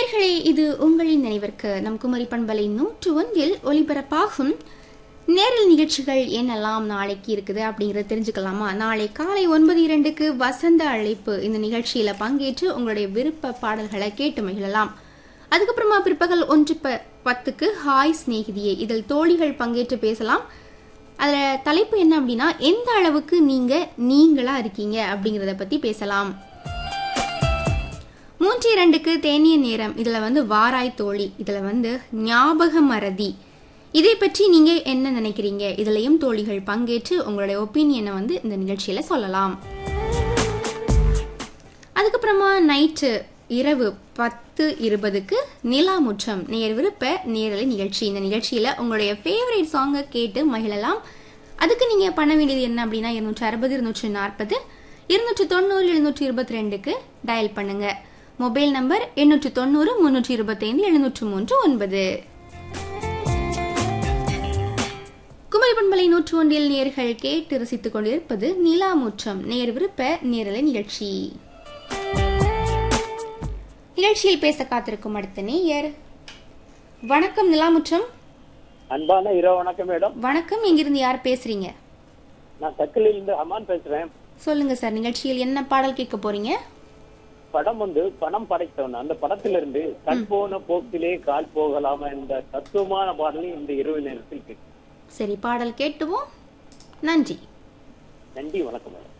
நேர்களே இது உங்களின் நினைவிற்கு நம் குமரி பண்பலை நூற்று ஒன்றில் ஒளிபரப்பாகும் நேரல் நிகழ்ச்சிகள் என்னெல்லாம் நாளைக்கு இருக்குது அப்படிங்கறத தெரிஞ்சுக்கலாமா நாளை காலை ஒன்பது இரண்டுக்கு வசந்த அழைப்பு இந்த நிகழ்ச்சியில பங்கேற்று உங்களுடைய விருப்ப பாடல்களை கேட்டு மகிழலாம் அதுக்கப்புறமா பிற்பகல் ஒன்று ப பத்துக்கு ஹாய் சிநேகிதியே இதில் தோழிகள் பங்கேற்று பேசலாம் அதுல தலைப்பு என்ன அப்படின்னா எந்த அளவுக்கு நீங்க நீங்களா இருக்கீங்க அப்படிங்கறத பத்தி பேசலாம் மூன்று இரண்டுக்கு தேனிய நேரம் இதுல வந்து வாராய் தோழி இதுல வந்து ஞாபக மறதி இதை பற்றி நீங்க என்ன நினைக்கிறீங்க இதுலயும் தோழிகள் பங்கேற்று உங்களுடைய ஒப்பீனியனை வந்து இந்த நிகழ்ச்சியில சொல்லலாம் அதுக்கப்புறமா நைட்டு இரவு பத்து இருபதுக்கு நிலாமுற்றம் நேர் விருப்ப நேரலை நிகழ்ச்சி இந்த நிகழ்ச்சியில உங்களுடைய ஃபேவரட் சாங்கை கேட்டு மகிழலாம் அதுக்கு நீங்க பண்ண வேண்டியது என்ன அப்படின்னா இருநூற்றி அறுபது இருநூற்றி நாற்பது இருநூற்றி தொண்ணூறு எழுநூற்றி இருபத்தி ரெண்டுக்கு டயல் பண்ணுங்க மொபைல் நம்பர் எண்ணூற்றி தொண்ணூறு முன்னூற்றி இருபத்தைந்து எழுநூற்று மூன்று ஒன்பது குமரி பண்பலை நூற்று ஒன்றில் நேர்கள் கேட்டு ரசித்துக் கொண்டிருப்பது நிலாமுற்றம் நேர் விருப்ப நேரலை நிகழ்ச்சி நிகழ்ச்சியில் பேச காத்திருக்கும் அடுத்த நேயர் வணக்கம் நிலாமுற்றம் அன்பான இரவு வணக்கம் மேடம் வணக்கம் எங்கிருந்து யார் பேசுறீங்க நான் தக்கலில் இருந்து அமான் பேசுறேன் சொல்லுங்க சார் நிகழ்ச்சியில் என்ன பாடல் கேட்க போறீங்க படம் வந்து பணம் படைத்தவன் அந்த படத்திலிருந்து கண் போன போக்கிலே கால் போகலாமா என்ற தத்துவமான பாடலை இந்த இரவு நேரத்தில் கேட்கிறேன். சரி பாடல் கேட்டுவோம் நன்றி நன்றி வணக்கம் மேடம்